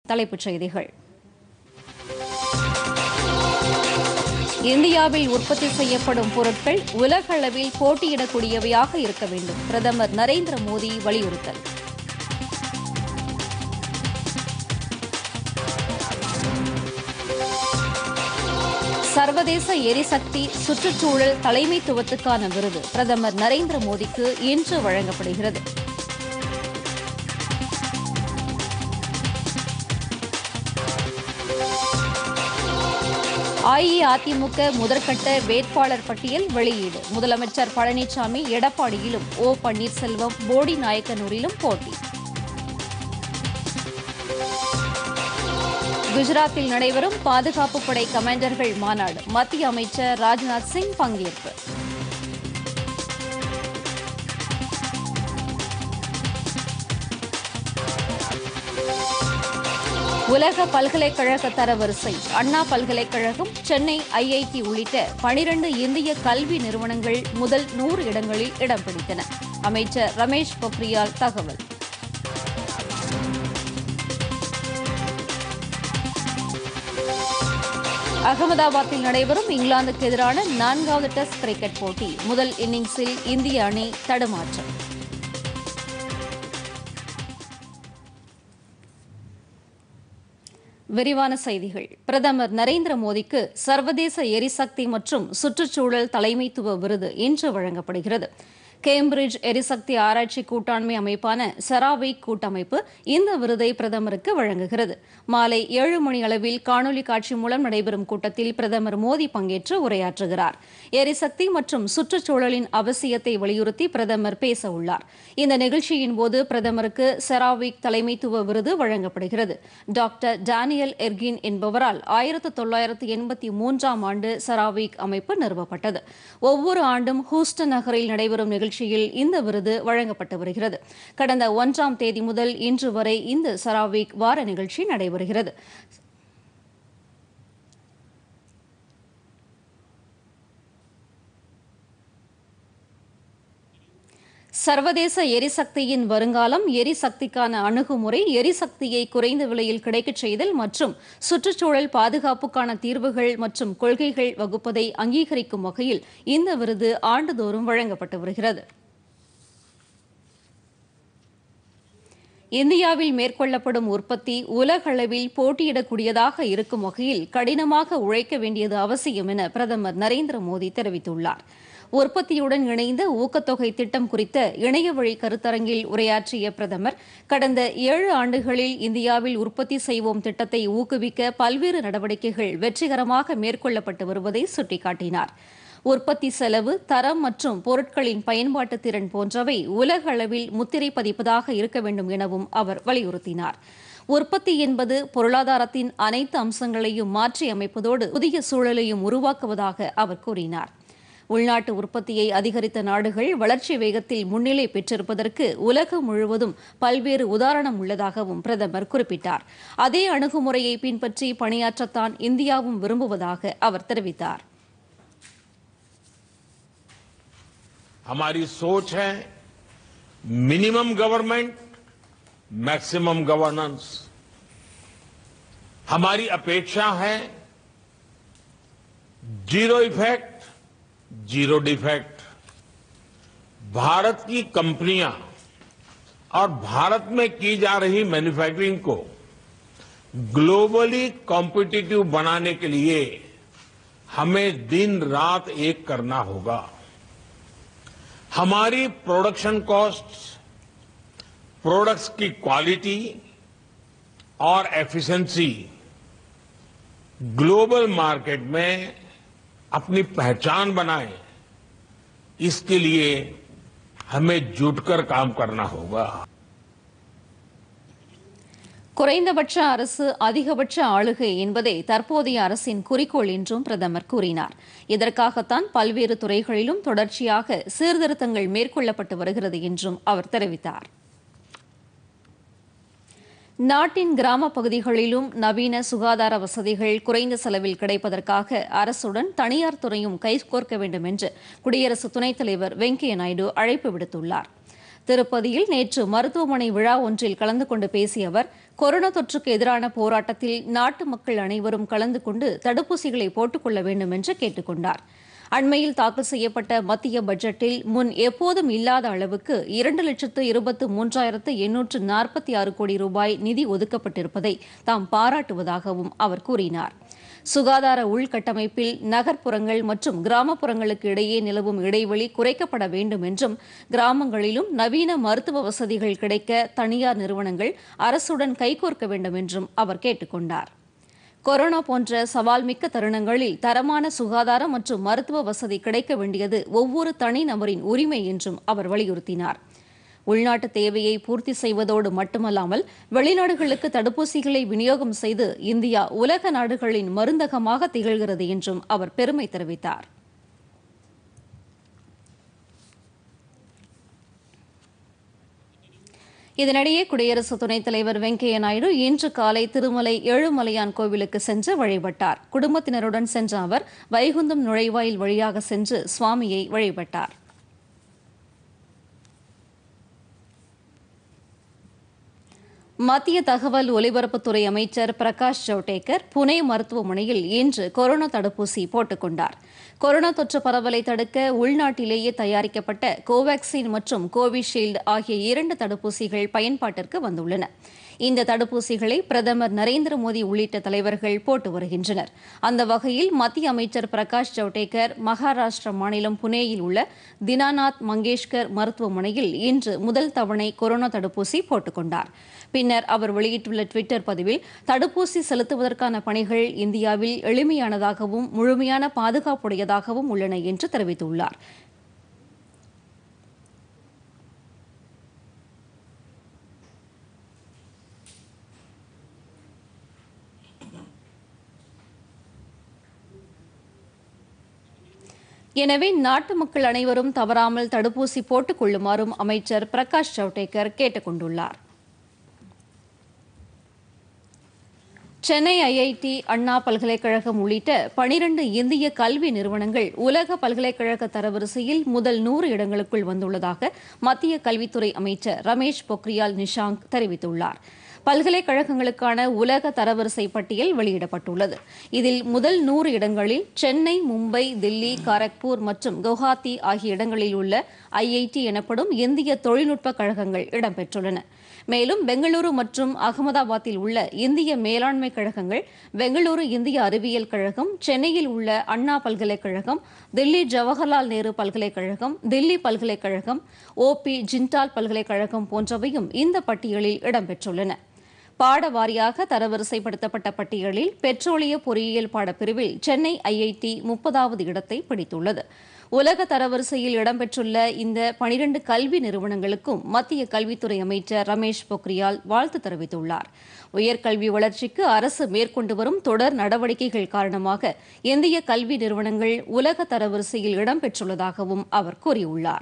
தலைப்புச் செய்திகள் இந்தியாவில் உற்பத்தி செய்யப்படும் பொருட்கள் உலகளவில் போட்டியிடக்கூடியவையாக இருக்க வேண்டும் பிரதமர் நரேந்திர மோடி வலியுறுத்தல் சர்வதேச எரிசக்தி சுற்றுச்சூழல் தலைமைத்துவத்துக்கான விருது பிரதமர் நரேந்திர மோடிக்கு இன்று வழங்கப்படுகிறது அஇஅதிமுக முதற்கட்ட வேட்பாளர் பட்டியல் வெளியீடு முதலமைச்சர் பழனிசாமி எடப்பாடியிலும் ஓ பன்னீர்செல்வம் போடி நாயக்கனூரிலும் போட்டி குஜராத்தில் நடைபெறும் பாதுகாப்பு படை கமாண்டர்கள் மாநாடு மத்திய அமைச்சர் ராஜ்நாத் சிங் பங்கேற்பு உலக பல்கலைக்கழக தரவரிசை அண்ணா பல்கலைக்கழகம் சென்னை ஐஐடி உள்ளிட்ட பனிரண்டு இந்திய கல்வி நிறுவனங்கள் முதல் நூறு இடங்களில் இடம் பிடித்தன அமைச்சர் ரமேஷ் பொக்ரியால் தகவல் அகமதாபாத்தில் நடைபெறும் இங்கிலாந்துக்கு எதிரான நான்காவது டெஸ்ட் கிரிக்கெட் போட்டி முதல் இன்னிங்ஸில் இந்திய அணி தடுமாற்றம் விரிவான செய்திகள் பிரதமர் நரேந்திர மோடிக்கு சர்வதேச எரிசக்தி மற்றும் சுற்றுச்சூழல் தலைமைத்துவ விருது இன்று வழங்கப்படுகிறது கேம்பிரிட்ஜ் எரிசக்தி ஆராய்ச்சி கூட்டாண்மை அமைப்பான செராவிக் கூட்டமைப்பு இந்த விருதை பிரதமருக்கு வழங்குகிறது மாலை ஏழு மணி அளவில் காணொலி காட்சி மூலம் நடைபெறும் கூட்டத்தில் பிரதமர் மோடி பங்கேற்று உரையாற்றுகிறார் எரிசக்தி மற்றும் சுற்றுச்சூழலின் அவசியத்தை வலியுறுத்தி பிரதமர் பேச உள்ளார் இந்த நிகழ்ச்சியின் போது பிரதமருக்கு செராவிக் தலைமைத்துவ விருது வழங்கப்படுகிறது டாக்டர் டேனியல் எர்கின் என்பவரால் ஆயிரத்து தொள்ளாயிரத்து எண்பத்தி மூன்றாம் ஆண்டு செராவிக் அமைப்பு நிறுவப்பட்டது ஒவ்வொரு ஆண்டும் ஹூஸ்டன் நகரில் நடைபெறும் நிகழ்ச்சியில் இந்த விருது வழங்கப்பட்டு வருகிறது கடந்த ஒன்றாம் தேதி முதல் இன்று வரை இந்த செராவிக் வார நிகழ்ச்சி நடைபெறுகிறது சர்வதேச எரிசக்தியின் வருங்காலம் எரிசக்திக்கான அணுகுமுறை எரிசக்தியை குறைந்த விலையில் கிடைக்கச் செய்தல் மற்றும் சுற்றுச்சூழல் பாதுகாப்புக்கான தீர்வுகள் மற்றும் கொள்கைகள் வகுப்பதை அங்கீகரிக்கும் வகையில் இந்த விருது ஆண்டுதோறும் வழங்கப்பட்டு வருகிறது இந்தியாவில் மேற்கொள்ளப்படும் உற்பத்தி உலகளவில் போட்டியிடக்கூடியதாக இருக்கும் வகையில் கடினமாக உழைக்க வேண்டியது அவசியம் என பிரதமர் நரேந்திர மோடி தெரிவித்துள்ளார் உற்பத்தியுடன் இணைந்த ஊக்கத்தொகை திட்டம் குறித்த இணையவழி கருத்தரங்கில் உரையாற்றிய பிரதமர் கடந்த ஏழு ஆண்டுகளில் இந்தியாவில் உற்பத்தி செய்வோம் திட்டத்தை ஊக்குவிக்க பல்வேறு நடவடிக்கைகள் வெற்றிகரமாக மேற்கொள்ளப்பட்டு வருவதை சுட்டிக்காட்டினார் உற்பத்தி செலவு தரம் மற்றும் பொருட்களின் பயன்பாட்டு திறன் போன்றவை உலக அளவில் முத்திரை பதிப்பதாக இருக்க வேண்டும் எனவும் அவர் வலியுறுத்தினார் உற்பத்தி என்பது பொருளாதாரத்தின் அனைத்து அம்சங்களையும் மாற்றி அமைப்பதோடு புதிய சூழலையும் உருவாக்குவதாக அவர் கூறினார் உள்நாட்டு உற்பத்தியை அதிகரித்த நாடுகள் வளர்ச்சி வேகத்தில் முன்னிலை பெற்றிருப்பதற்கு உலகம் முழுவதும் பல்வேறு உதாரணம் உள்ளதாகவும் பிரதமர் குறிப்பிட்டார் அதே அணுகுமுறையை பின்பற்றி பணியாற்றத்தான் இந்தியாவும் விரும்புவதாக அவர் தெரிவித்தார் हमारी सोच है मिनिमम गवर्नमेंट मैक्सिमम गवर्नेंस हमारी अपेक्षा है zero effect zero defect Bharat की कंपनियां और भारत में की जा रही मैन्युफैक्चरिंग को ग्लोबली कॉम्पिटिटिव बनाने के लिए हमें दिन रात एक करना होगा हमारी प्रोडक्शन कॉस्ट प्रोडक्ट्स की क्वालिटी और एफिशिएंसी ग्लोबल मार्केट में अपनी पहचान बनाए इसके लिए हमें जुटकर काम करना होगा குறைந்தபட்ச அரசு அதிகபட்ச ஆளுகை என்பதே தற்போதைய அரசின் குறிக்கோள் என்றும் பிரதமர் கூறினார் இதற்காகத்தான் பல்வேறு துறைகளிலும் தொடர்ச்சியாக சீர்திருத்தங்கள் மேற்கொள்ளப்பட்டு வருகிறது என்றும் அவர் தெரிவித்தார் நாட்டின் கிராம பகுதிகளிலும் நவீன சுகாதார வசதிகள் குறைந்த செலவில் கிடைப்பதற்காக அரசுடன் தனியார் துறையும் கைகோர்க்க வேண்டும் என்று குடியரசு துணைத் தலைவர் வெங்கையா நாயுடு அழைப்பு விடுத்துள்ளார் திருப்பதியில் நேற்று மருத்துவமனை விழா ஒன்றில் கலந்து கொண்டு பேசிய அவர் கொரோனா தொற்றுக்கு எதிரான போராட்டத்தில் நாட்டு மக்கள் அனைவரும் கலந்து கொண்டு தடுப்பூசிகளை போட்டுக் கொள்ள வேண்டும் என்று கேட்டுக் கொண்டார் அண்மையில் தாக்கல் செய்யப்பட்ட மத்திய பட்ஜெட்டில் முன் எப்போதும் இல்லாத அளவுக்கு இரண்டு லட்சத்து இருபத்து மூன்றாயிரத்து எண்ணூற்று நாற்பத்தி ஆறு கோடி ரூபாய் நிதி ஒதுக்கப்பட்டிருப்பதை தாம் பாராட்டுவதாகவும் அவர் கூறினார் சுகாதார உள்கட்டமைப்பில் நகர்ப்புறங்கள் மற்றும் கிராமப்புறங்களுக்கு இடையே நிலவும் இடைவெளி குறைக்கப்பட வேண்டும் என்றும் கிராமங்களிலும் நவீன மருத்துவ வசதிகள் கிடைக்க தனியார் நிறுவனங்கள் அரசுடன் கைகோர்க்க வேண்டும் என்றும் அவர் கேட்டுக் கொண்டார் கொரோனா போன்ற சவால் மிக்க தருணங்களில் தரமான சுகாதார மற்றும் மருத்துவ வசதி கிடைக்க வேண்டியது ஒவ்வொரு தனிநபரின் உரிமை என்றும் அவர் வலியுறுத்தினார் உள்நாட்டு தேவையை பூர்த்தி செய்வதோடு மட்டுமல்லாமல் வெளிநாடுகளுக்கு தடுப்பூசிகளை விநியோகம் செய்து இந்தியா உலக நாடுகளின் மருந்தகமாக திகழ்கிறது என்றும் அவர் பெருமை தெரிவித்தார் இதனிடையே குடியரசு துணைத் தலைவர் வெங்கையா நாயுடு இன்று காலை திருமலை ஏழுமலையான் கோவிலுக்கு சென்று வழிபட்டார் குடும்பத்தினருடன் சென்ற அவர் வைகுந்தம் நுழைவாயில் வழியாக சென்று சுவாமியை வழிபட்டார் மத்திய தகவல் ஒலிபரப்புத்துறை அமைச்சர் பிரகாஷ் ஜவடேகர் புனே மருத்துவமனையில் இன்று கொரோனா தடுப்பூசி போட்டுக் கொண்டார் கொரோனா தொற்று பரவலை தடுக்க உள்நாட்டிலேயே தயாரிக்கப்பட்ட கோவாக்சின் மற்றும் கோவிஷீல்டு ஆகிய இரண்டு தடுப்பூசிகள் பயன்பாட்டிற்கு வந்துள்ளன இந்த தடுப்பூசிகளை பிரதமர் நரேந்திர மோடி உள்ளிட்ட தலைவர்கள் போட்டு வருகின்றனர் அந்த வகையில் மத்திய அமைச்சர் பிரகாஷ் ஜவடேகர் மகாராஷ்டிரா மாநிலம் புனேயில் உள்ள தினாநாத் மங்கேஷ்கர் மருத்துவமனையில் இன்று முதல் தவணை கொரோனா தடுப்பூசி போட்டுக் கொண்டார் பின்னர் அவர் வெளியிட்டுள்ள டுவிட்டர் பதிவில் தடுப்பூசி செலுத்துவதற்கான பணிகள் இந்தியாவில் எளிமையானதாகவும் முழுமையான பாதுகாப்புடையதாகவும் உள்ளன என்று தெரிவித்துள்ளார் எனவே நாட்டு மக்கள் அனைவரும் தவறாமல் தடுப்பூசி போட்டுக் கொள்ளுமாறும் அமைச்சர் பிரகாஷ் ஜவடேகர் கேட்டுக் கொண்டுள்ளார் சென்னை ஐஐடி அண்ணா பல்கலைக்கழகம் உள்ளிட்ட பனிரண்டு இந்திய கல்வி நிறுவனங்கள் உலக பல்கலைக்கழக தரவரிசையில் முதல் நூறு இடங்களுக்குள் வந்துள்ளதாக மத்திய கல்வித்துறை அமைச்சர் ரமேஷ் பொக்ரியால் நிஷாங்க் தெரிவித்துள்ளார் பல்கலைக்கழகங்களுக்கான உலக தரவரிசை பட்டியல் வெளியிடப்பட்டுள்ளது இதில் முதல் நூறு இடங்களில் சென்னை மும்பை தில்லி காரக்பூர் மற்றும் குவஹாத்தி ஆகிய இடங்களில் உள்ள ஐஐடி எனப்படும் இந்திய தொழில்நுட்ப கழகங்கள் இடம்பெற்றுள்ளன மேலும் பெங்களூரு மற்றும் அகமதாபாத்தில் உள்ள இந்திய மேலாண்மை கழகங்கள் பெங்களூரு இந்திய அறிவியல் கழகம் சென்னையில் உள்ள அண்ணா பல்கலைக்கழகம் தில்லி ஜவஹர்லால் நேரு பல்கலைக்கழகம் தில்லி பல்கலைக்கழகம் ஓ பி ஜிண்டால் பல்கலைக்கழகம் போன்றவையும் இந்த பட்டியலில் இடம்பெற்றுள்ளன பாட வாரியாக தரவரிசைப்படுத்தப்பட்ட பட்டியலில் பெட்ரோலிய பொறியியல் பாடப்பிரிவில் சென்னை ஐஐடி முப்பதாவது இடத்தை பிடித்துள்ளது உலக தரவரிசையில் இடம்பெற்றுள்ள இந்த பனிரண்டு கல்வி நிறுவனங்களுக்கும் மத்திய கல்வித்துறை அமைச்சர் ரமேஷ் பொக்ரியால் வாழ்த்து தெரிவித்துள்ளார் உயர்கல்வி வளர்ச்சிக்கு அரசு மேற்கொண்டு வரும் தொடர் நடவடிக்கைகள் காரணமாக இந்திய கல்வி நிறுவனங்கள் உலக தரவரிசையில் இடம்பெற்றுள்ளதாகவும் அவர் கூறியுள்ளார்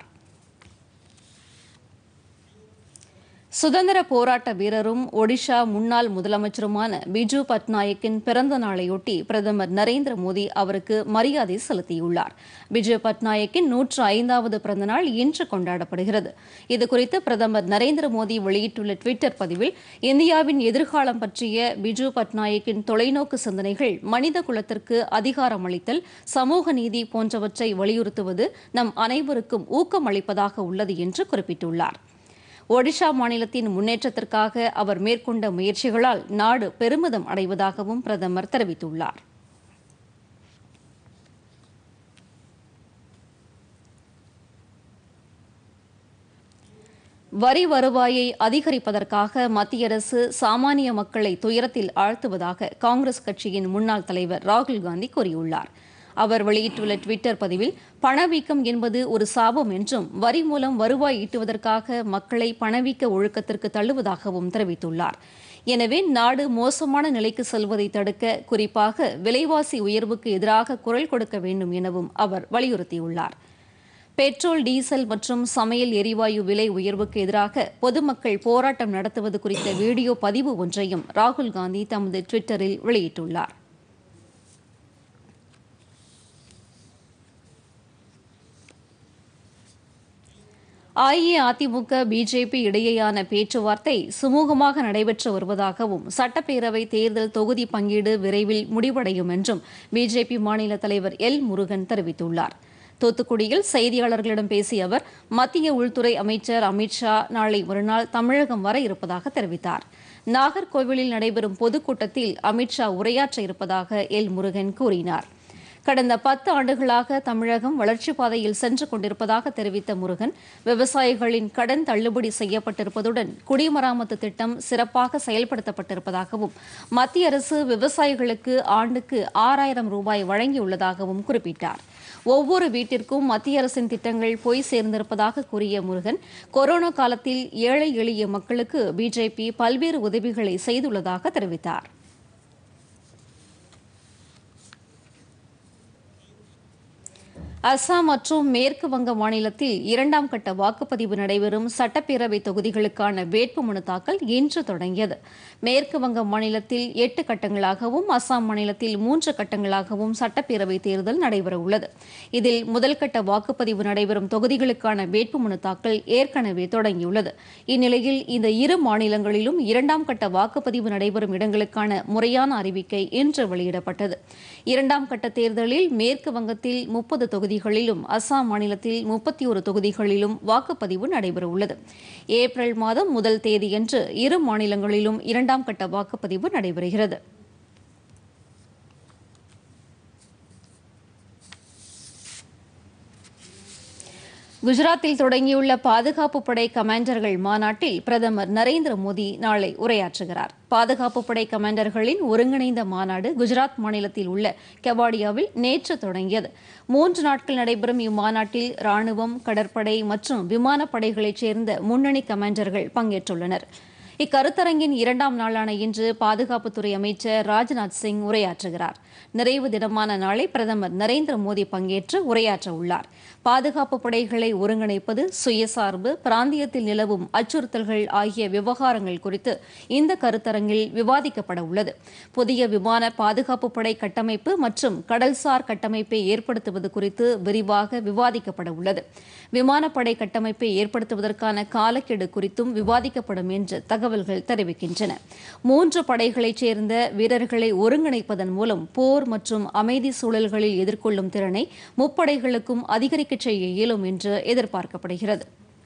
சுதந்திர போராட்ட வீரரும் ஒடிஷா முன்னாள் முதலமைச்சருமான பிஜு பட்நாயக்கின் பிறந்த நாளையொட்டி பிரதமர் நரேந்திர மோடி அவருக்கு மரியாதை செலுத்தியுள்ளார் பிஜு பட்நாயக்கின் நூற்று ஐந்தாவது பிறந்தநாள் இன்று கொண்டாடப்படுகிறது இதுகுறித்து பிரதமர் நரேந்திர மோடி வெளியிட்டுள்ள டுவிட்டர் பதிவில் இந்தியாவின் எதிர்காலம் பற்றிய பிஜு பட்நாயக்கின் தொலைநோக்கு சிந்தனைகள் மனித குலத்திற்கு அதிகாரம் அளித்தல் சமூக நீதி போன்றவற்றை வலியுறுத்துவது நம் அனைவருக்கும் ஊக்கம் அளிப்பதாக உள்ளது என்று குறிப்பிட்டுள்ளார் ஒடிஷா மாநிலத்தின் முன்னேற்றத்திற்காக அவர் மேற்கொண்ட முயற்சிகளால் நாடு பெருமிதம் அடைவதாகவும் பிரதமர் தெரிவித்துள்ளார் வரி வருவாயை அதிகரிப்பதற்காக மத்திய அரசு சாமானிய மக்களை துயரத்தில் ஆழ்த்துவதாக காங்கிரஸ் கட்சியின் முன்னாள் தலைவர் ராகுல் காந்தி கூறியுள்ளார் அவர் வெளியிட்டுள்ள டுவிட்டர் பதிவில் பணவீக்கம் என்பது ஒரு சாபம் என்றும் வரி மூலம் வருவாய் ஈட்டுவதற்காக மக்களை பணவீக்க ஒழுக்கத்திற்கு தள்ளுவதாகவும் தெரிவித்துள்ளார் எனவே நாடு மோசமான நிலைக்கு செல்வதை தடுக்க குறிப்பாக விலைவாசி உயர்வுக்கு எதிராக குரல் கொடுக்க வேண்டும் எனவும் அவர் வலியுறுத்தியுள்ளார் பெட்ரோல் டீசல் மற்றும் சமையல் எரிவாயு விலை உயர்வுக்கு எதிராக பொதுமக்கள் போராட்டம் நடத்துவது குறித்த வீடியோ பதிவு ஒன்றையும் ராகுல் காந்தி தமது டுவிட்டரில் வெளியிட்டுள்ளார் அஇஅதிமுக பிஜேபி இடையேயான பேச்சுவார்த்தை சுமூகமாக நடைபெற்று வருவதாகவும் சட்டப்பேரவை தேர்தல் தொகுதி பங்கீடு விரைவில் முடிவடையும் என்றும் பிஜேபி மாநில தலைவர் எல் முருகன் தெரிவித்துள்ளார் தூத்துக்குடியில் செய்தியாளர்களிடம் பேசிய அவர் மத்திய உள்துறை அமைச்சர் அமித்ஷா நாளை மறுநாள் தமிழகம் வர இருப்பதாக தெரிவித்தார் நாகர்கோவிலில் நடைபெறும் பொதுக்கூட்டத்தில் அமித்ஷா உரையாற்ற இருப்பதாக எல் முருகன் கூறினார் கடந்த பத்து ஆண்டுகளாக தமிழகம் வளர்ச்சிப் பாதையில் சென்று கொண்டிருப்பதாக தெரிவித்த முருகன் விவசாயிகளின் கடன் தள்ளுபடி செய்யப்பட்டிருப்பதுடன் குடிமராமத்து திட்டம் சிறப்பாக செயல்படுத்தப்பட்டிருப்பதாகவும் மத்திய அரசு விவசாயிகளுக்கு ஆண்டுக்கு ஆறாயிரம் ரூபாய் வழங்கியுள்ளதாகவும் குறிப்பிட்டார் ஒவ்வொரு வீட்டிற்கும் மத்திய அரசின் திட்டங்கள் போய் சேர்ந்திருப்பதாக கூறிய முருகன் கொரோனா காலத்தில் ஏழை எளிய மக்களுக்கு பிஜேபி பல்வேறு உதவிகளை செய்துள்ளதாக தெரிவித்தார் அஸ்ஸாம் மற்றும் மேற்கு வங்க மாநிலத்தில் இரண்டாம் கட்ட வாக்குப்பதிவு நடைபெறும் சட்டப்பேரவை தொகுதிகளுக்கான வேட்புமனு தாக்கல் இன்று தொடங்கியது மேற்கு வங்க மாநிலத்தில் எட்டு கட்டங்களாகவும் அஸ்ஸாம் மாநிலத்தில் மூன்று கட்டங்களாகவும் சட்டப்பேரவை தேர்தல் நடைபெறவுள்ளது இதில் முதல் கட்ட வாக்குப்பதிவு நடைபெறும் தொகுதிகளுக்கான வேட்புமனு தாக்கல் ஏற்கனவே தொடங்கியுள்ளது இந்நிலையில் இந்த இரு மாநிலங்களிலும் இரண்டாம் கட்ட வாக்குப்பதிவு நடைபெறும் இடங்களுக்கான முறையான அறிவிக்கை இன்று வெளியிடப்பட்டது இரண்டாம் கட்ட தேர்தலில் மேற்கு வங்கத்தில் முப்பது தொகுதிகளிலும் அஸ்ஸாம் மாநிலத்தில் முப்பத்தி ஒரு தொகுதிகளிலும் வாக்குப்பதிவு நடைபெறவுள்ளது ஏப்ரல் மாதம் முதல் தேதியன்று இரு மாநிலங்களிலும் இரண்டாம் கட்ட வாக்குப்பதிவு நடைபெறுகிறது குஜராத்தில் தொடங்கியுள்ள பாதுகாப்பு படை கமாண்டர்கள் மாநாட்டில் பிரதமர் நரேந்திர மோடி நாளை உரையாற்றுகிறார் பாதுகாப்பு படை கமாண்டர்களின் ஒருங்கிணைந்த மாநாடு குஜராத் மாநிலத்தில் உள்ள கெவாடியாவில் நேற்று தொடங்கியது மூன்று நாட்கள் நடைபெறும் இம்மாநாட்டில் ராணுவம் கடற்படை மற்றும் விமானப்படைகளைச் சேர்ந்த முன்னணி கமாண்டர்கள் பங்கேற்றுள்ளனர் இக்கருத்தரங்கின் இரண்டாம் நாளான இன்று பாதுகாப்புத்துறை அமைச்சர் ராஜ்நாத் சிங் உரையாற்றுகிறார் நிறைவு தினமான நாளை பிரதமர் நரேந்திர மோடி பங்கேற்று உரையாற்ற உள்ளார் பாதுகாப்பு படைகளை ஒருங்கிணைப்பது சுயசார்பு பிராந்தியத்தில் நிலவும் அச்சுறுத்தல்கள் ஆகிய விவகாரங்கள் குறித்து இந்த கருத்தரங்கில் விவாதிக்கப்பட உள்ளது புதிய விமான பாதுகாப்பு படை கட்டமைப்பு மற்றும் கடல்சார் கட்டமைப்பை ஏற்படுத்துவது குறித்து விரிவாக விவாதிக்கப்பட உள்ளது விமானப்படை கட்டமைப்பை ஏற்படுத்துவதற்கான காலக்கெடு குறித்தும் விவாதிக்கப்படும் என்று தகவல்கள் தெரிவிக்கின்றன மூன்று படைகளைச் சேர்ந்த வீரர்களை ஒருங்கிணைப்பதன் மூலம் போர் மற்றும் அமைதி சூழல்களில் எதிர்கொள்ளும் திறனை முப்படைகளுக்கும் அதிகரிக்கச் செய்ய இயலும் என்று எதிர்பார்க்கப்படுகிறது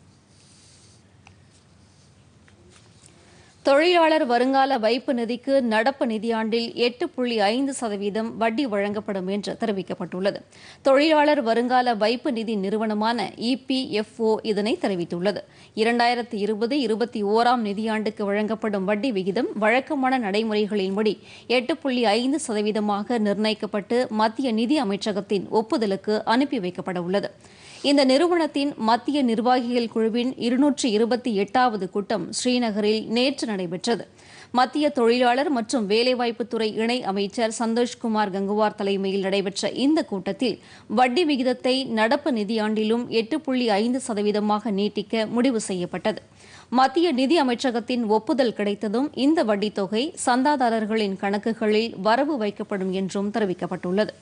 தொழிலாளர் வருங்கால வைப்பு நிதிக்கு நடப்பு நிதியாண்டில் எட்டு புள்ளி ஐந்து சதவீதம் வட்டி வழங்கப்படும் என்று தெரிவிக்கப்பட்டுள்ளது தொழிலாளர் வருங்கால வைப்பு நிதி நிறுவனமான இபிஎஃப்ஓ இதனை தெரிவித்துள்ளது இரண்டாயிரத்தி இருபது இருபத்தி ஓராம் நிதியாண்டுக்கு வழங்கப்படும் வட்டி விகிதம் வழக்கமான நடைமுறைகளின்படி எட்டு புள்ளி ஐந்து சதவீதமாக நிர்ணயிக்கப்பட்டு மத்திய நிதி அமைச்சகத்தின் ஒப்புதலுக்கு அனுப்பி வைக்கப்பட உள்ளது இந்த நிறுவனத்தின் மத்திய நிர்வாகிகள் குழுவின் இருநூற்றி இருபத்தி எட்டாவது கூட்டம் ஸ்ரீநகரில் நேற்று நடைபெற்றது மத்திய தொழிலாளர் மற்றும் வேலைவாய்ப்புத்துறை இணை அமைச்சர் சந்தோஷ்குமார் கங்குவார் தலைமையில் நடைபெற்ற இந்த கூட்டத்தில் வட்டி விகிதத்தை நடப்பு நிதியாண்டிலும் எட்டு புள்ளி ஐந்து சதவீதமாக நீட்டிக்க முடிவு செய்யப்பட்டது மத்திய நிதி அமைச்சகத்தின் ஒப்புதல் கிடைத்ததும் இந்த வட்டித் தொகை சந்தாதாரர்களின் கணக்குகளில் வரவு வைக்கப்படும் என்றும் தெரிவிக்கப்பட்டுள்ளது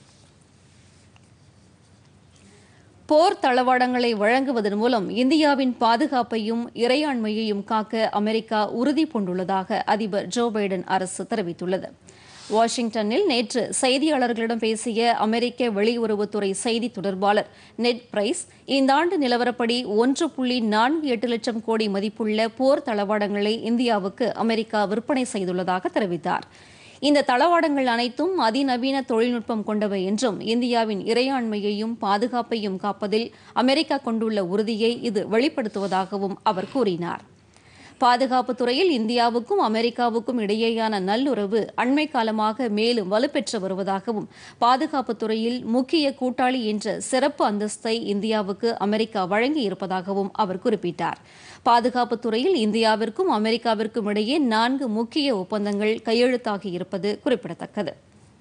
போர் தளவாடங்களை வழங்குவதன் மூலம் இந்தியாவின் பாதுகாப்பையும் இறையாண்மையையும் காக்க அமெரிக்கா உறுதி பூண்டுள்ளதாக அதிபர் ஜோ பைடன் அரசு தெரிவித்துள்ளது வாஷிங்டனில் நேற்று செய்தியாளர்களிடம் பேசிய அமெரிக்க வெளியுறவுத்துறை செய்தி தொடர்பாளர் நெட் பிரைஸ் இந்த ஆண்டு நிலவரப்படி ஒன்று புள்ளி நான்கு எட்டு லட்சம் கோடி மதிப்புள்ள போர் தளவாடங்களை இந்தியாவுக்கு அமெரிக்கா விற்பனை செய்துள்ளதாக தெரிவித்தார் இந்த தளவாடங்கள் அனைத்தும் அதிநவீன தொழில்நுட்பம் கொண்டவை என்றும் இந்தியாவின் இறையாண்மையையும் பாதுகாப்பையும் காப்பதில் அமெரிக்கா கொண்டுள்ள உறுதியை இது வெளிப்படுத்துவதாகவும் அவர் கூறினார் பாதுகாப்புத் துறையில் இந்தியாவுக்கும் அமெரிக்காவுக்கும் இடையேயான நல்லுறவு அண்மை காலமாக மேலும் வலுப்பெற்று வருவதாகவும் பாதுகாப்புத் துறையில் முக்கிய கூட்டாளி என்ற சிறப்பு அந்தஸ்தை இந்தியாவுக்கு அமெரிக்கா வழங்கியிருப்பதாகவும் அவர் குறிப்பிட்டார் பாதுகாப்புத் துறையில் இந்தியாவிற்கும் அமெரிக்காவிற்கும் இடையே நான்கு முக்கிய ஒப்பந்தங்கள் கையெழுத்தாகி இருப்பது குறிப்பிடத்தக்கது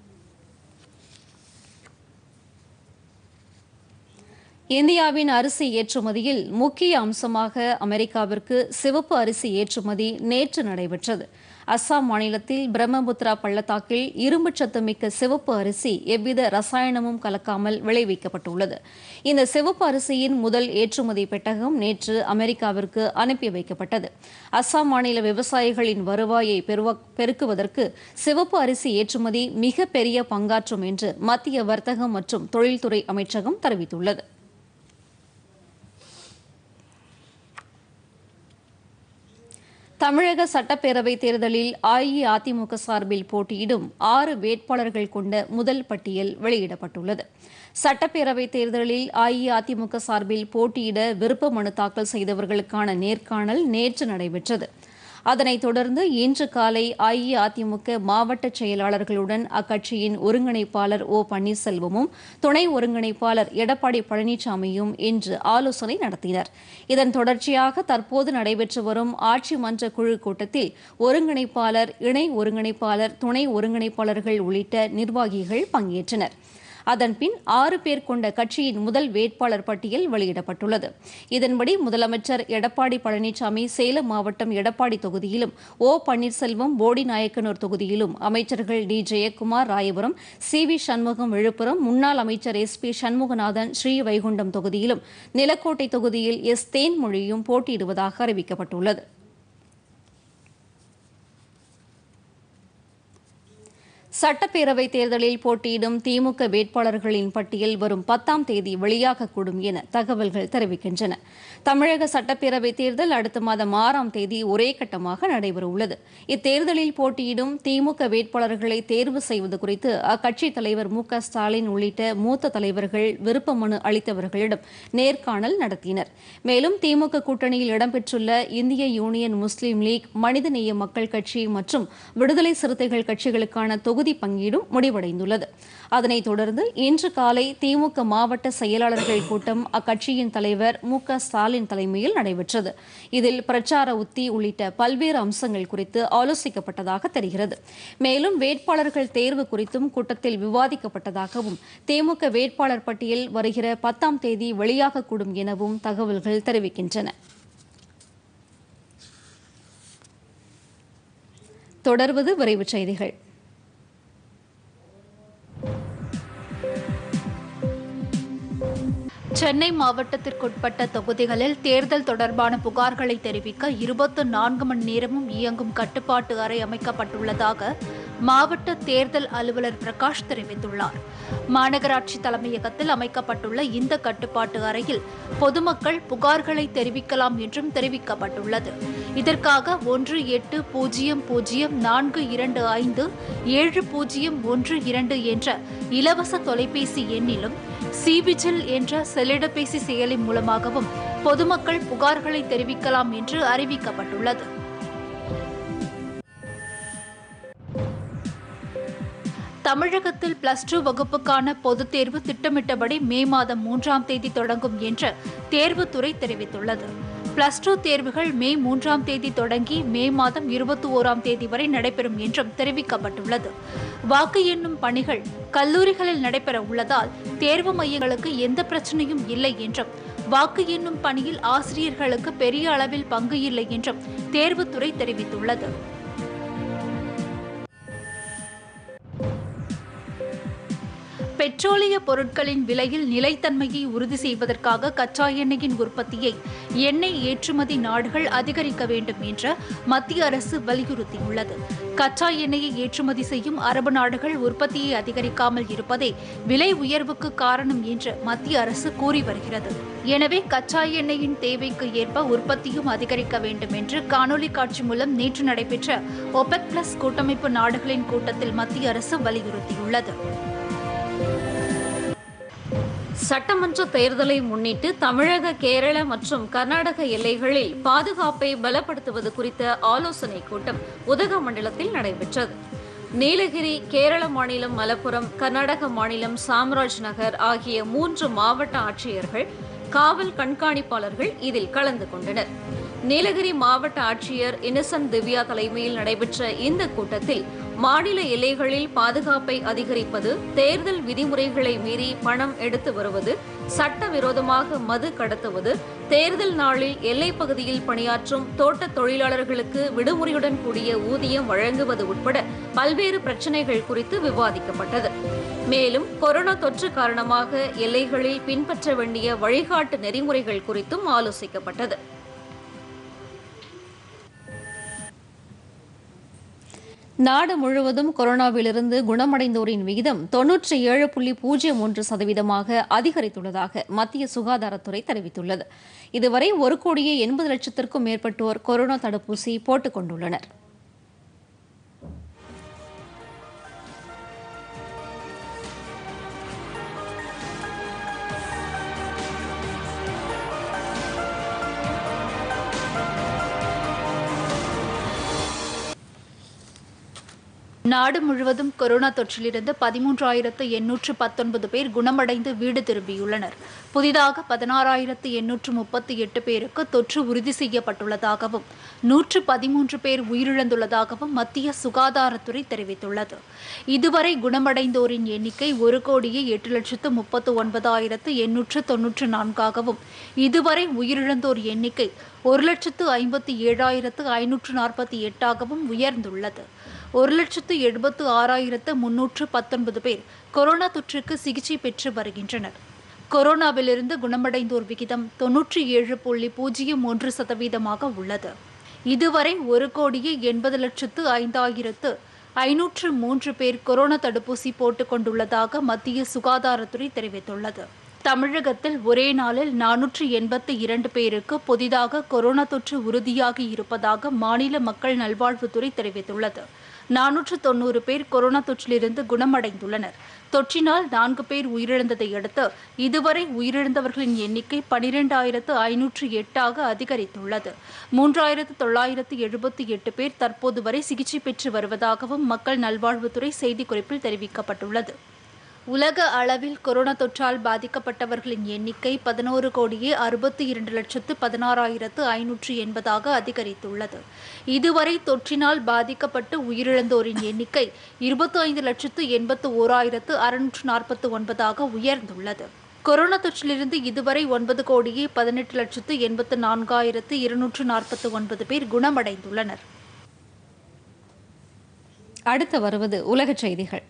இந்தியாவின் அரிசி ஏற்றுமதியில் முக்கிய அம்சமாக அமெரிக்காவிற்கு சிவப்பு அரிசி ஏற்றுமதி நேற்று நடைபெற்றது அஸ்ஸாம் மாநிலத்தில் பிரம்மபுத்திரா பள்ளத்தாக்கில் இரும்புச்சத்து மிக்க சிவப்பு அரிசி எவ்வித ரசாயனமும் கலக்காமல் விளைவிக்கப்பட்டுள்ளது இந்த சிவப்பு அரிசியின் முதல் ஏற்றுமதி பெட்டகம் நேற்று அமெரிக்காவிற்கு அனுப்பி வைக்கப்பட்டது அஸ்ஸாம் மாநில விவசாயிகளின் வருவாயை பெருவ- பெருக்குவதற்கு சிவப்பு அரிசி ஏற்றுமதி மிக பெரிய பங்காற்றும் என்று மத்திய வர்த்தகம் மற்றும் தொழில்துறை அமைச்சகம் தெரிவித்துள்ளது தமிழக சட்டப்பேரவை தேர்தலில் அஇஅதிமுக சார்பில் போட்டியிடும் ஆறு வேட்பாளர்கள் கொண்ட முதல் பட்டியல் வெளியிடப்பட்டுள்ளது சட்டப்பேரவை தேர்தலில் அஇஅதிமுக சார்பில் போட்டியிட விருப்ப மனு தாக்கல் செய்தவர்களுக்கான நேர்காணல் நேற்று நடைபெற்றது அதனைத் தொடர்ந்து இன்று காலை அஇஅதிமுக மாவட்ட செயலாளர்களுடன் அக்கட்சியின் ஒருங்கிணைப்பாளர் ஓ பன்னீர்செல்வமும் துணை ஒருங்கிணைப்பாளர் எடப்பாடி பழனிசாமியும் இன்று ஆலோசனை நடத்தினர் இதன் தொடர்ச்சியாக தற்போது நடைபெற்று வரும் ஆட்சி மன்ற குழு கூட்டத்தில் ஒருங்கிணைப்பாளர் இணை ஒருங்கிணைப்பாளர் துணை ஒருங்கிணைப்பாளர்கள் உள்ளிட்ட நிர்வாகிகள் பங்கேற்றனர் அதன்பின் ஆறு பேர் கொண்ட கட்சியின் முதல் வேட்பாளர் பட்டியல் வெளியிடப்பட்டுள்ளது இதன்படி முதலமைச்சர் எடப்பாடி பழனிசாமி சேலம் மாவட்டம் எடப்பாடி தொகுதியிலும் ஓ பன்னீர்செல்வம் போடிநாயக்கனூர் தொகுதியிலும் அமைச்சர்கள் T Jayakumar Royapuram C V Shanmugam Viluppuram முன்னாள் அமைச்சர் எஸ் பி சண்முகநாதன் ஸ்ரீவைகுண்டம் தொகுதியிலும் நிலக்கோட்டை தொகுதியில் எஸ் தேன்மொழியும் போட்டியிடுவதாக அறிவிக்கப்பட்டுள்ளது சட்டப்பேரவை தேர்தலில் போட்டியிடும் திமுக வேட்பாளர்களின் பட்டியல் வரும் பத்தாம் தேதி வெளியாகக்கூடும் என தகவல்கள் தெரிவிக்கின்றன தமிழக சட்டப்பேரவை தேர்தல் அடுத்த மாதம் ஆறாம் தேதி ஒரே கட்டமாக நடைபெறவுள்ளது இத்தேர்தலில் போட்டியிடும் திமுக வேட்பாளர்களை தேர்வு செய்வது குறித்து அக்கட்சித் தலைவர் மு க ஸ்டாலின் உள்ளிட்ட மூத்த தலைவர்கள் விருப்ப மனு அளித்தவர்களிடம் நேர்காணல் நடத்தினர் மேலும் திமுக கூட்டணியில் இடம்பெற்றுள்ள இந்திய யூனியன் முஸ்லீம் லீக் மனிதநேய மக்கள் கட்சி மற்றும் விடுதலை சிறுத்தைகள் கட்சிகளுக்கான தொகுதி பங்கீடும் முடிவடைந்துள்ளது அதனைத் தொடர்ந்து இன்று காலை திமுக மாவட்ட செயலாளர்கள் கூட்டம் அக்கட்சியின் தலைவர் மு க ஸ்டாலின் தலைமையில் நடைபெற்றது இதில் பிரச்சார உத்தி உள்ளிட்ட பல்வேறு அம்சங்கள் குறித்து ஆலோசிக்கப்பட்டதாக தெரிகிறது மேலும் வேட்பாளர்கள் தேர்வு குறித்தும் கூட்டத்தில் விவாதிக்கப்பட்டதாகவும் திமுக வேட்பாளர் பட்டியல் வருகிற பத்தாம் தேதி வெளியாகக்கூடும் எனவும் தகவல்கள் தெரிவிக்கின்றன தொடர்வது விரைவுச் செய்திகள் சென்னை மாவட்டத்திற்குட்பட்ட தொகுதிகளில் தேர்தல் தொடர்பான புகார்களை தெரிவிக்க இருபத்து நான்கு மணி நேரமும் இயங்கும் கட்டுப்பாட்டு அறை அமைக்கப்பட்டுள்ளதாக மாவட்ட தேர்தல் அலுவலர் பிரகாஷ் தெரிவித்துள்ளார் மாநகராட்சி தலைமையகத்தில் அமைக்கப்பட்டுள்ள இந்த கட்டுப்பாட்டு அறையில் பொதுமக்கள் புகார்களை தெரிவிக்கலாம் என்றும் தெரிவிக்கப்பட்டுள்ளது இதற்காக ஒன்று எட்டு பூஜ்ஜியம் பூஜ்ஜியம் நான்கு இரண்டு ஐந்து ஏழு பூஜ்ஜியம் ஒன்று இரண்டு என்ற இலவச தொலைபேசி எண்ணிலும் சிபிஜில் என்ற செல்லிடப்பேசி செயலி மூலமாகவும் பொதுமக்கள் புகார்களை தெரிவிக்கலாம் என்று அறிவிக்கப்பட்டுள்ளது தமிழகத்தில் பிளஸ் டூ வகுப்புக்கான பொதுத் தேர்வு திட்டமிட்டபடி மே மாதம் மூன்றாம் தேதி தொடங்கும் என்று தேர்வுத்துறை தெரிவித்துள்ளது பிளஸ் டூ தேர்வுகள் மே மூன்றாம் தேதி தொடங்கி மே மாதம் இருபத்தி ஓராம் தேதி வரை நடைபெறும் என்றும் தெரிவிக்கப்பட்டுள்ளது வாக்கு எண்ணும் பணிகள் கல்லூரிகளில் நடைபெற உள்ளதால் தேர்வு மையங்களுக்கு எந்த பிரச்சனையும் இல்லை என்றும் வாக்கு எண்ணும் பணியில் ஆசிரியர்களுக்கு பெரிய அளவில் பங்கு இல்லை என்றும் தேர்வுத்துறை தெரிவித்துள்ளது பெட்ரோலிய பொருட்களின் விலையில் நிலைத்தன்மையை உறுதி செய்வதற்காக கச்சா எண்ணெயின் உற்பத்தியை எண்ணெய் ஏற்றுமதி நாடுகள் அதிகரிக்க வேண்டும் என்று மத்திய அரசு வலியுறுத்தியுள்ளது கச்சா எண்ணெயை ஏற்றுமதி செய்யும் அரபு நாடுகள் உற்பத்தியை அதிகரிக்காமல் இருப்பதே விலை உயர்வுக்கு காரணம் என்று மத்திய அரசு கூறி வருகிறது எனவே கச்சா எண்ணெயின் தேவைக்கு ஏற்ப உற்பத்தியும் அதிகரிக்க வேண்டும் என்று காணொலி காட்சி மூலம் நேற்று நடைபெற்ற ஒபெக் பிளஸ் கூட்டமைப்பு நாடுகளின் கூட்டத்தில் மத்திய அரசு வலியுறுத்தியுள்ளது சட்டமன்ற தேர்தலை முன்னிட்டு தமிழக கேரள மற்றும் கர்நாடக எல்லைகளில் பாதுகாப்பை பலப்படுத்துவது குறித்த ஆலோசனைக் கூட்டம் உதகமண்டலத்தில் நடைபெற்றது நீலகிரி கேரள மாநிலம் மலப்புரம் கர்நாடக மாநிலம் சாம்ராஜ் நகர் ஆகிய மூன்று மாவட்ட ஆட்சியர்கள் காவல் கண்காணிப்பாளர்கள் இதில் கலந்து கொண்டனர் நீலகிரி மாவட்ட ஆட்சியர் இன்னசென்ட் திவ்யா தலைமையில் நடைபெற்ற இந்த கூட்டத்தில் மாநில எல்லைகளில் பாதுகாப்பை அதிகரிப்பது தேர்தல் விதிமுறைகளை மீறி பணம் எடுத்து வருவது சட்டவிரோதமாக மது கடத்துவது தேர்தல் நாளில் எல்லைப் பகுதியில் பணியாற்றும் தோட்ட தொழிலாளர்களுக்கு விடுமுறையுடன் கூடிய ஊதியம் வழங்குவது உட்பட பல்வேறு பிரச்சினைகள் குறித்து விவாதிக்கப்பட்டது மேலும் கொரோனா தொற்று காரணமாக எல்லைகளில் பின்பற்ற வேண்டிய வழிகாட்டு நெறிமுறைகள் குறித்தும் ஆலோசிக்கப்பட்டது நாடு முழுவதும் கொரோனாவிலிருந்து குணமடைந்தோரின் விகிதம் தொன்னூற்றி ஏழு புள்ளி பூஜ்ஜியம் ஒன்று சதவீதமாக அதிகரித்துள்ளதாக மத்திய சுகாதாரத்துறை தெரிவித்துள்ளது இதுவரை ஒரு கோடியே எண்பது லட்சத்திற்கும் மேற்பட்டோர் கொரோனா தடுப்பூசி போட்டுக் கொண்டுள்ளனர் நாடு முழுவதும் கொரோனா தொற்றிலிருந்து பதிமூன்றாயிரத்து எண்ணூற்று பத்தொன்பது பேர் குணமடைந்து வீடு திரும்பியுள்ளனர் புதிதாக பதினாறாயிரத்து எண்ணூற்று முப்பத்தி எட்டு பேருக்கு தொற்று உறுதி செய்யப்பட்டுள்ளதாகவும் நூற்று பதிமூன்று பேர் உயிரிழந்துள்ளதாகவும் மத்திய சுகாதாரத்துறை தெரிவித்துள்ளது இதுவரை குணமடைந்தோரின் எண்ணிக்கை ஒரு கோடியே எட்டு லட்சத்து முப்பத்து ஒன்பதாயிரத்து எண்ணூற்று தொன்னூற்று நான்காகவும் இதுவரை உயிரிழந்தோர் எண்ணிக்கை ஒரு லட்சத்து ஐம்பத்தி ஏழாயிரத்து ஐநூற்று நாற்பத்தி எட்டாகவும் உயர்ந்துள்ளது ஒரு லட்சத்து எழுபத்து ஆறாயிரத்து முன்னூற்று பத்தொன்பது பேர் கொரோனா தொற்றுக்கு சிகிச்சை பெற்று வருகின்றனர் கொரோனாவிலிருந்து குணமடைந்தோர் விகிதம் தொன்னூற்றி ஏழு புள்ளி பூஜ்ஜியம் ஒன்று சதவீதமாக உள்ளது இதுவரை ஒரு கோடியே எண்பது லட்சத்து ஐந்தாயிரத்து ஐநூற்று மூன்று பேர் கொரோனா தடுப்பூசி போட்டுக் கொண்டுள்ளதாக மத்திய சுகாதாரத்துறை தெரிவித்துள்ளது தமிழகத்தில் ஒரே நாளில் நானூற்று எண்பத்தி இரண்டு பேருக்கு புதிதாக கொரோனா தொற்று உறுதியாகி இருப்பதாக மாநில மக்கள் நல்வாழ்வுத்துறை தெரிவித்துள்ளது நானூற்று தொன்னூறு பேர் கொரோனா தொற்றிலிருந்து குணமடைந்துள்ளனர் தொற்றினால் நான்கு பேர் உயிரிழந்ததை அடுத்து இதுவரை உயிரிழந்தவர்களின் எண்ணிக்கை பனிரெண்டாயிரத்து ஐநூற்று எட்டாக அதிகரித்துள்ளது மூன்றாயிரத்து தொள்ளாயிரத்து எழுபத்தி எட்டு பேர் தற்போது வரை சிகிச்சை பெற்று வருவதாகவும் மக்கள் நல்வாழ்வுத்துறை செய்திக்குறிப்பில் தெரிவிக்கப்பட்டுள்ளது உலக அளவில் கொரோனா தொற்றால் பாதிக்கப்பட்டவர்களின் எண்ணிக்கை பதினோரு கோடியே அறுபத்தி இரண்டு லட்சத்து பதினாறாயிரத்து ஐநூற்று எண்பதாக அதிகரித்துள்ளது இதுவரை தொற்றினால் பாதிக்கப்பட்டு உயிரிழந்தோரின் எண்ணிக்கை இருபத்தி ஐந்து லட்சத்து எண்பத்து ஓராயிரத்து அறுநூற்று நாற்பத்து ஒன்பதாக உயர்ந்துள்ளது கொரோனா தொற்றிலிருந்து இதுவரை ஒன்பது கோடியே பதினெட்டு லட்சத்து எண்பத்து நான்காயிரத்து இருநூற்று நாற்பத்து ஒன்பது பேர் குணமடைந்துள்ளனர் அடுத்து வருவது உலகச் செய்திகள்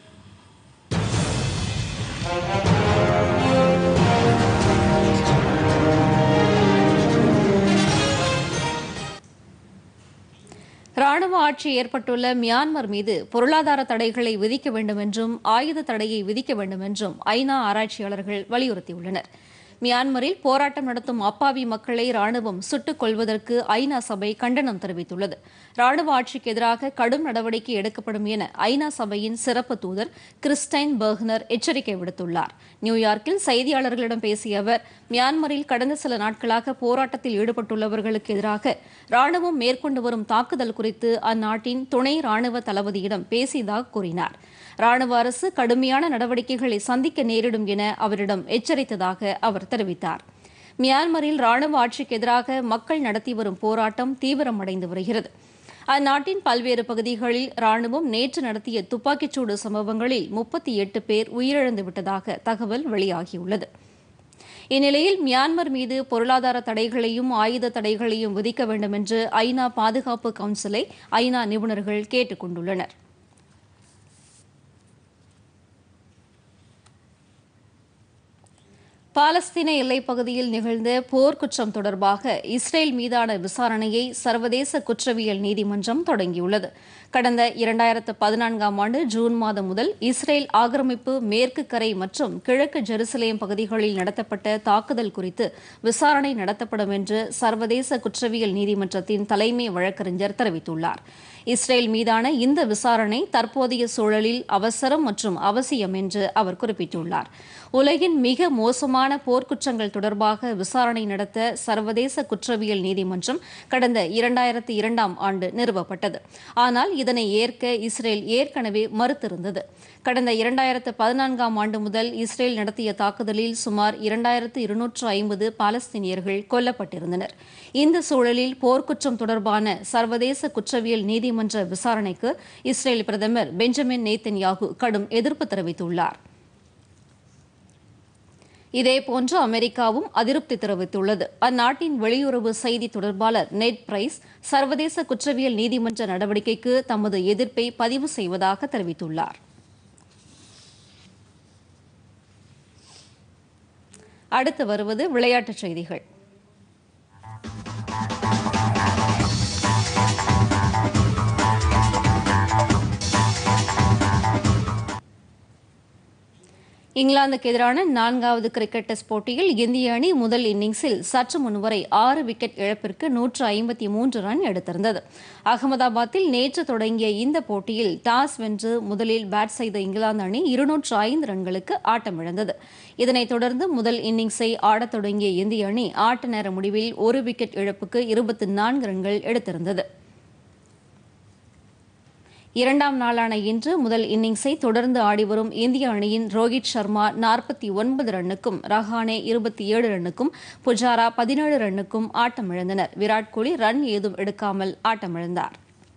ராணுவ ஆட்சி ஏற்பட்டுள்ள மியான்மர் மீது பொருளாதார தடைகளை விதிக்க வேண்டும் என்றும் ஆயுத தடையை விதிக்க வேண்டும் என்றும் ஐநா ஆராய்ச்சியாளர்கள் வலியுறுத்தியுள்ளனர் மியான்மரில் போராட்டம் நடத்தும் அப்பாவி மக்களை ராணுவம் சுட்டுக் கொள்வதற்கு ஐநா சபை கண்டனம் தெரிவித்துள்ளது ராணுவ ஆட்சிக்கு எதிராக கடும் நடவடிக்கை எடுக்கப்படும் என ஐநா சபையின் சிறப்பு தூதர் கிறிஸ்டைன் பர்க்னர் எச்சரிக்கை விடுத்துள்ளார் நியூயார்க்கில் செய்தியாளர்களிடம் பேசிய அவர் மியான்மரில் கடந்த சில நாட்களாக போராட்டத்தில் ஈடுபட்டுள்ளவர்களுக்கு எதிராக ராணுவம் மேற்கொண்டு வரும் தாக்குதல் குறித்து அந்நாட்டின் துணை ராணுவ தளபதியிடம் பேசியதாக கூறினார் ராணுவ அரசு கடுமையான நடவடிக்கைகளை சந்திக்க நேரிடும் என அவரிடம் எச்சரித்ததாக அவர் தெரிவித்தார் மியான்மரில் ராணுவ ஆட்சிக்கு எதிராக மக்கள் நடத்தி வரும் போராட்டம் தீவிரமடைந்து வருகிறது அந்நாட்டின் பல்வேறு பகுதிகளில் ராணுவம் நேற்று நடத்திய துப்பாக்கிச்சூடு சம்பவங்களில் முப்பத்தி எட்டு பேர் உயிரிழந்து விட்டதாக தகவல் வெளியாகியுள்ளது இந்நிலையில் மியான்மர் மீது பொருளாதார தடைகளையும் ஆயுத தடைகளையும் விதிக்க வேண்டும் என்று ஐநா பாதுகாப்பு கவுன்சிலை ஐநா நிபுணர்கள் கேட்டுக் கொண்டுள்ளனர் பாலஸ்தீன எல்லைப் பகுதியில் நிகழ்ந்த போர்க்குற்றம் தொடர்பாக இஸ்ரேல் மீதான விசாரணையை சர்வதேச குற்றவியல் நீதிமன்றம் தொடங்கியுள்ளது கடந்த இரண்டாயிரத்து பதினான்காம் ஆண்டு ஜூன் மாதம் முதல் இஸ்ரேல் ஆக்கிரமிப்பு மேற்கு கரை மற்றும் கிழக்கு ஜெருசலேம் பகுதிகளில் நடத்தப்பட்ட தாக்குதல் குறித்து விசாரணை நடத்தப்படும் என்று சர்வதேச குற்றவியல் நீதிமன்றத்தின் தலைமை வழக்கறிஞர் தெரிவித்துள்ளார் இஸ்ரேல் மீதான இந்த விசாரணை தற்போதைய சூழலில் அவசரம் மற்றும் அவசியம் என்று அவர் குறிப்பிட்டுள்ளார் உலகின் மிக மோசமான போர்க்குற்றங்கள் தொடர்பாக விசாரணை நடத்த சர்வதேச குற்றவியல் நீதிமன்றம் கடந்த இரண்டாயிரத்தி இரண்டாம் ஆண்டு நிறுவப்பட்டது ஆனால் இதனை ஏற்க இஸ்ரேல் ஏற்கனவே மறுத்திருந்தது கடந்த இரண்டாயிரத்து பதினான்காம் ஆண்டு முதல் இஸ்ரேல் நடத்திய தாக்குதலில் சுமார் இரண்டாயிரத்து இருநூற்று ஐம்பது பாலஸ்தீனியர்கள் கொல்லப்பட்டிருந்தனர் இந்த சூழலில் போர்க்குற்றம் தொடர்பான சர்வதேச குற்றவியல் நீதிமன்ற விசாரணைக்கு இஸ்ரேல் பிரதமர் பெஞ்சமின் நேத்தன்யாகு கடும் எதிர்ப்பு தெரிவித்துள்ளார் இதேபோன்று அமெரிக்காவும் அதிருப்தி தெரிவித்துள்ளது அந்நாட்டின் வெளியுறவு செய்தி தொடர்பாளர் நெட் பிரைஸ் சர்வதேச குற்றவியல் நீதிமன்ற நடவடிக்கைக்கு தமது எதிர்ப்பை பதிவு செய்வதாக தெரிவித்துள்ளார் அடுத்து வருவது விளையாட்டுச் செய்திகள் இங்கிலாந்துக்கு எதிரான நான்காவது கிரிக்கெட் டெஸ்ட் போட்டியில் இந்திய அணி முதல் இன்னிங்ஸில் சற்று முன்வரை ஆறு விக்கெட் இழப்பிற்கு நூற்று ஐம்பத்தி மூன்று ரன் எடுத்திருந்தது அகமதாபாத்தில் நேற்று தொடங்கிய இந்த போட்டியில் டாஸ் வென்று முதலில் பேட் செய்த இங்கிலாந்து அணி இருநூற்று ஐந்து ரன்களுக்கு ஆட்டமிழந்தது இதனைத் தொடர்ந்து முதல் இன்னிங்ஸை ஆடத் தொடங்கிய இந்திய அணி ஆட்ட நேர முடிவில் ஒரு விக்கெட் இழப்புக்கு இருபத்தி நான்கு ரன்கள் எடுத்திருந்தது இரண்டாம் நாளான இன்று முதல் இன்னிங்ஸை தொடர்ந்து ஆடிவரும் இந்திய அணியின் ரோஹித் சர்மா நாற்பத்தி ஒன்பது ரன்னுக்கும் ரஹானே இருபத்தி ஏழு ரன்னுக்கும் புஜாரா பதினேழு ரன்னுக்கும் ஆட்டமிழந்தனர் விராட் கோலி ரன் ஏதும் எடுக்காமல் ஆட்டமிழந்தார்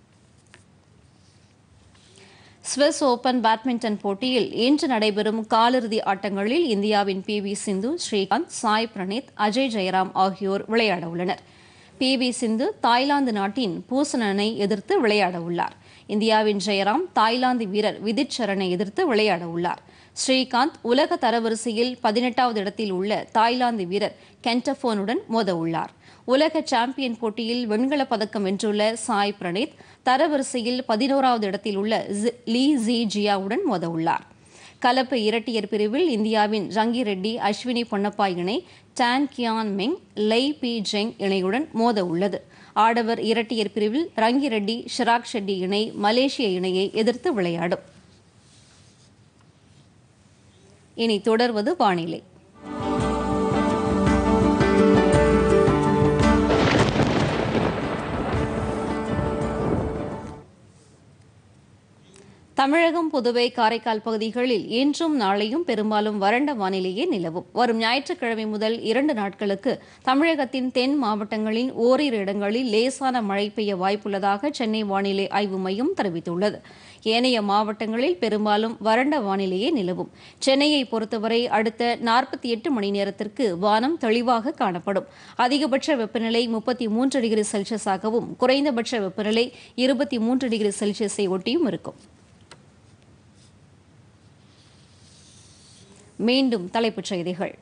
ஸ்விஸ் ஓபன் பேட்மிண்டன் போட்டியில் இன்று நடைபெறும் காலிறுதி ஆட்டங்களில் இந்தியாவின் பி வி சிந்து ஸ்ரீகாந்த் சாய் பிரணீத் அஜய் ஜெயராம் ஆகியோர் விளையாட உள்ளனர் பி வி சிந்து தாய்லாந்து நாட்டின் பூசனனை எதிர்த்து விளையாட உள்ளார் இந்தியாவின் ஜெயராம் தாய்லாந்து வீரர் விதித் சரணை எதிர்த்து விளையாட உள்ளார் ஸ்ரீகாந்த் உலக தரவரிசையில் பதினெட்டாவது இடத்தில் உள்ள தாய்லாந்து வீரர் கென்டபோனுடன் மோத உள்ளார் உலக சாம்பியன் போட்டியில் வெண்கலப் பதக்கம் வென்றுள்ள சாய் பிரணீத் தரவரிசையில் பதினோராவது இடத்தில் உள்ள ஜி- லீ ஜி ஜியாவுடன் மோத உள்ளார் கலப்பு இரட்டையர் பிரிவில் இந்தியாவின் ரங்கி ரெட்டி அஸ்வினி பொன்னப்பா இணை Tan Kian Meng Lai Pei Jing இணையுடன் மோத உள்ளது ஆடவர் இரட்டையர் பிரிவில் ரங்கி ரெட்டி ஷிராக் ஷெட்டி இணை மலேசிய இணையை எதிர்த்து விளையாடும் இனி தொடர்வது வானிலை தமிழகம் புதுவை காரைக்கால் பகுதிகளில் இன்றும் நாளையும் பெரும்பாலும் வறண்ட வானிலையே நிலவும் வரும் ஞாயிற்றுக்கிழமை முதல் இரண்டு நாட்களுக்கு தமிழகத்தின் தென் மாவட்டங்களின் ஓரிரு இடங்களில் லேசான மழை பெய்ய வாய்ப்புள்ளதாக சென்னை வானிலை ஆய்வு மையம் தெரிவித்துள்ளது ஏனைய மாவட்டங்களில் பெரும்பாலும் வறண்ட வானிலையே நிலவும் சென்னையை பொறுத்தவரை அடுத்த நாற்பத்தி எட்டு மணி நேரத்திற்கு வானம் தெளிவாக காணப்படும் அதிகபட்ச வெப்பநிலை முப்பத்தி மூன்று டிகிரி செல்சியஸாகவும் குறைந்தபட்ச வெப்பநிலை இருபத்தி மூன்று டிகிரி செல்சியஸை ஒட்டியும் இருக்கும் மீண்டும் தலைப்புச் செய்திகள்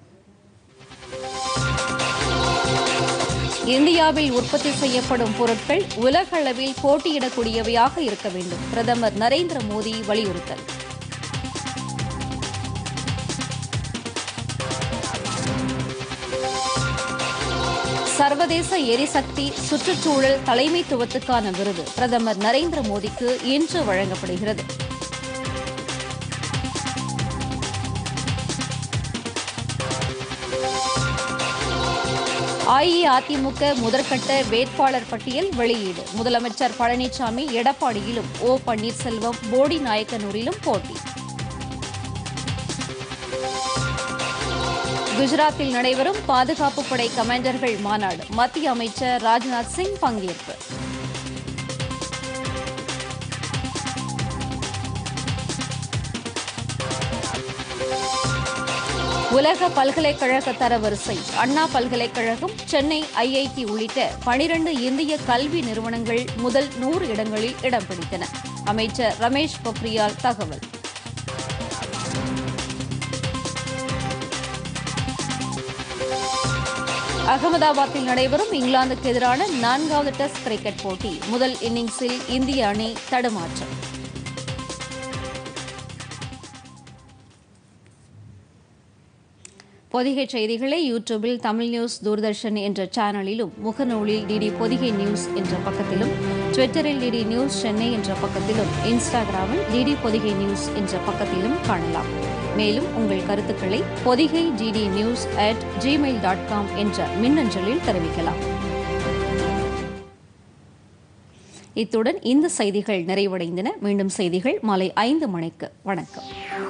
இந்தியாவில் உற்பத்தி செய்யப்படும் பொருட்கள் உலகளவில் போட்டியிடக்கூடியவையாக இருக்க வேண்டும் பிரதமர் நரேந்திர மோடி வலியுறுத்தல் சர்வதேச எரிசக்தி சுற்றுச்சூழல் தலைமைத்துவத்துக்கான விருது பிரதமர் நரேந்திர மோடிக்கு இன்று வழங்கப்படுகிறது அஇஅதிமுக முதற்கட்ட வேட்பாளர் பட்டியல் வெளியீடு முதலமைச்சர் பழனிசாமி எடப்பாடியிலும் ஓ பன்னீர்செல்வம் போடி நாயக்கனூரிலும் போட்டி குஜராத்தில் நடைபெறும் பாதுகாப்பு படை கமாண்டர்கள் மாநாடு மத்திய அமைச்சர் ராஜ்நாத் சிங் பங்கேற்பு உலக பல்கலைக்கழக தரவரிசை அண்ணா பல்கலைக்கழகம் சென்னை ஐஐடி உள்ளிட்ட பனிரண்டு இந்திய கல்வி நிறுவனங்கள் முதல் நூறு இடங்களில் இடம் பிடித்தன அமைச்சர் ரமேஷ் பொக்ரியால் தகவல் அகமதாபாத்தில் நடைபெறும் இங்கிலாந்துக்கு எதிரான நான்காவது டெஸ்ட் கிரிக்கெட் போட்டி முதல் இன்னிங்ஸில் இந்திய அணி தடுமாற்றம் பொதிகை செய்திகளை யூடியூபில் தமிழ் நியூஸ் தூர்தர்ஷன் என்ற சேனலிலும் முகநூலில் டிடி பொதிகை நியூஸ் என்ற பக்கத்திலும் ட்விட்டரில் டிடி நியூஸ் சென்னை என்ற பக்கத்திலும் இன்ஸ்டாகிராமில் டிடி பொதிகை நியூஸ் என்ற பக்கத்திலும் காணலாம் மேலும் உங்கள் கருத்துக்களை Podhigai DD news at gmail dot com என்ற மின்னஞ்சலில் தெரிவிக்கலாம் இத்துடன் இந்த செய்திகள் நிறைவடைந்தன மீண்டும் செய்திகள் மாலை ஐந்து மணிக்கு வணக்கம்